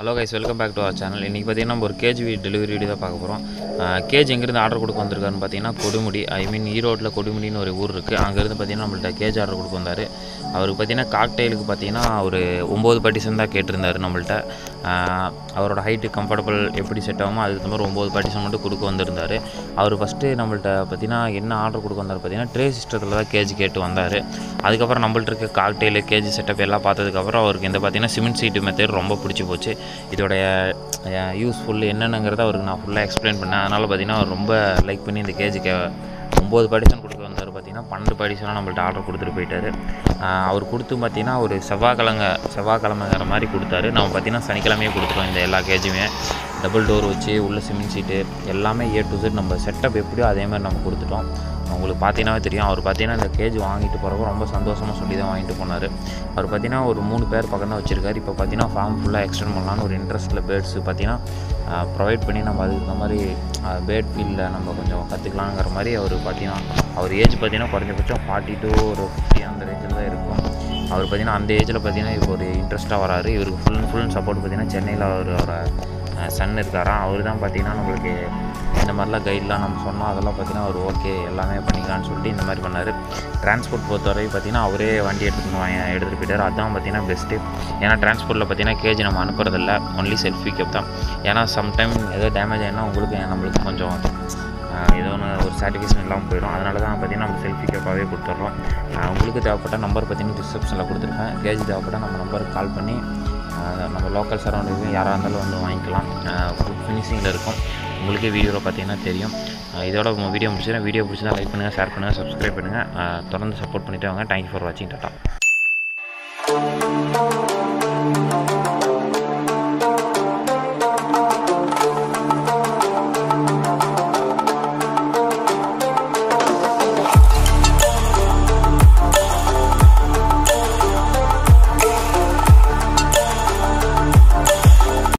hello guys welcome back to our channel இன்றைக்கி பார்த்தீங்கன்னா நம்ம ஒரு கேஜ் டெலிவரி வீடியோ தான் பார்க்க போகிறோம் கேஜ் எங்கேருந்து ஆர்டர் கொடுக்க வந்திருக்காருன்னு பார்த்தீங்கன்னா கொடுமுடி ஐ மீன் ஈரோட்டில் கொடுமுடின்னு ஒரு ஊர் இருக்குது அங்கேருந்து பார்த்தீங்கன்னா நம்மள்ட்ட கேஜ் ஆர்டர் கொடுக்க வந்தார் அவருக்கு பார்த்தீங்கன்னா காக்டெயிலுக்கு பார்த்தீங்கன்னா ஒரு ஒம்பது பார்ட்டிஷன் தான் கேட்டிருந்தாரு நம்மள்ட்ட ஆஹ் அவரோட ஹைட்டு கம்ஃபர்டபுள் எப்படி செட் ஆகுமோ அதுக்கு தகுந்த மாதிரி ஒம்பது பார்ட்டிஷன் மட்டும் கொடுக்க வந்திருந்தார் அவர் ஃபஸ்ட்டு நம்மள்ட்ட பார்த்தீங்கன்னா என்ன ஆர்டர் கொடுக்க வந்தார் பார்த்தீங்கன்னா ட்ரே சிஸ்டத்தில் தான் கேஜ் கேட்டு வந்தார் அதுக்கப்புறம் நம்மள்ட்ட இருக்க காக்டெயில் கேஜ் செட்டப் எல்லாம் பார்த்ததுக்கப்புறம் அவருக்கு இந்த பார்த்தீங்கன்னா சிமெண்ட் சீட்டு மெத்தட் ரொம்ப பிடிச்சி போச்சு இதோடைய யூஸ்ஃபுல் என்னென்னங்கிறத அவருக்கு நான் ஃபுல்லாக எக்ஸ்பிளைன் பண்ணேன் அதனால் பார்த்தீங்கன்னா அவர் ரொம்ப லைக் பண்ணி இந்த கேஜி கே ஒம்பது படிஷன் கொடுக்க வந்தார் பார்த்தீங்கன்னா பன்னெண்டு படிஷனாக நம்மள்ட்ட ஆர்டர் கொடுத்துட்டு போயிட்டாரு ஆஹ் அவர் கொடுத்து பார்த்தீங்கன்னா ஒரு செவ்வாய்க்கிழமை செவ்வாய்க்கிழமைங்கிற மாதிரி கொடுத்தாரு நம்ம பார்த்தீங்கன்னா சனிக்கிழமையே கொடுத்துருவோம் இந்த எல்லா கேஜுமே டபுள் டோர் வச்சு உள்ள சிமெண்ட் சீட்டு எல்லாமே ஏ டு செட் நம்ம செட்டப் எப்படியோ அதே மாதிரி நம்ம கொடுத்துட்டோம் உங்களுக்கு பார்த்தீங்கன்னா தெரியும் அவர் பார்த்தீங்கன்னா இந்த கேஜ் வாங்கிட்டு போகிறப்ப ரொம்ப சந்தோஷமாக சொல்லி தான் வாங்கிட்டு போனார் அவர் பார்த்தீங்கன்னா ஒரு மூணு பேர் பக்கம் தான் வச்சுருக்காரு இப்போ பார்த்தீங்கன்னா ஃபார்ம் ஃபுல்லாக எக்ஸ்டெண்ட் பண்ணலான்னு ஒரு இன்ட்ரெஸ்ட்டில் பேர்ட்ஸு பார்த்தீங்கன்னா ப்ரொவைட் பண்ணி நம்ம அதுக்கு இந்த மாதிரி பேர்ட் ஃபீல்டில் நம்ம கொஞ்சம் கற்றுக்கலாங்கிற மாதிரி அவர் பார்த்தீங்கன்னா அவர் ஏஜ் பார்த்தீங்கன்னா குறைஞ்சபட்சம் ஃபார்ட்டி டு ஒரு ஃபிஃப்டி அந்த ரேஞ்சில் தான் இருக்கும் அவர் பார்த்தீங்கன்னா அந்த ஏஜில் பார்த்தீங்கன்னா இப்போ ஒரு இன்ட்ரெஸ்ட்டாக வராரு இவருக்கு ஃபுல் அண்ட் ஃபுல் சப்போர்ட் பார்த்தீங்கன்னா சென்னையில் அவர் அவரோட சன் இருக்காராம் அவர் தான் பார்த்தீங்கன்னா நம்மளுக்கு இந்த மாதிரிலாம் கைட்லாம் நம்ம சொன்னோம் அதெல்லாம் பார்த்தீங்கன்னா அவர் ஓகே எல்லாமே பண்ணிக்கலாம்னு சொல்லிட்டு இந்த மாதிரி பண்ணார் டிரான்ஸ்போர்ட் பொறுத்தவரை பார்த்தீங்கன்னா அவரே வண்டி எடுத்துகிட்டு வாங்க எடுத்துகிட்டு போயிட்டார் அதுதான் பார்த்தீங்கன்னா பெஸ்ட்டு ஏன்னா டிரான்ஸ்போர்ட்டில் பார்த்தீங்கன்னா கேஜ் நம்ம அனுப்புறதில்ல ஒன்லி செல்ஃபி கேப் தான் ஏன்னா சம்டைம் ஏதோ டேமேஜ் ஆகினா உங்களுக்கு நம்மளுக்கு கொஞ்சம் ஆஹ் ஏதோ ஒன்று ஒரு சாட்டிஸ்ஃபேக்ஷன் இல்லாமல் போயிடும் அதனால தான் பார்த்தீங்கன்னா நம்ம செல்ஃபி கேப்பாகவே கொடுத்துட்றோம் ஆஹ் உங்களுக்கு தேவைப்பட்ட நம்பர் பார்த்தீங்கன்னா டிஸ்கிரிப்ஷனில் கொடுத்துருக்கேன் கேஜ் தேவைப்பட்டால் நம்ம நம்பருக்கு கால் பண்ணி ஆஹ் நம்ம லோக்கல் சரௌண்டிங் யாராக இருந்தாலும் வந்து வாங்கிக்கலாம் ஃபுட் ஃபினிஷிங்கில் இருக்கும் உங்களுக்கே வீடியோவில் பார்த்தீங்கன்னா தெரியும் ஆஹ் இதோட உங்கள் வீடியோ முடிச்சுன்னா வீடியோ பிடிச்சதா லைக் பண்ணுங்கள் ஷேர் பண்ணுங்கள் சப்ஸ்கிரைப் பண்ணுங்கள் தொடர்ந்து சப்போர்ட் பண்ணிட்டு வாங்க தேங்க்யூ ஃபார் வாட்சிங் டாட்டா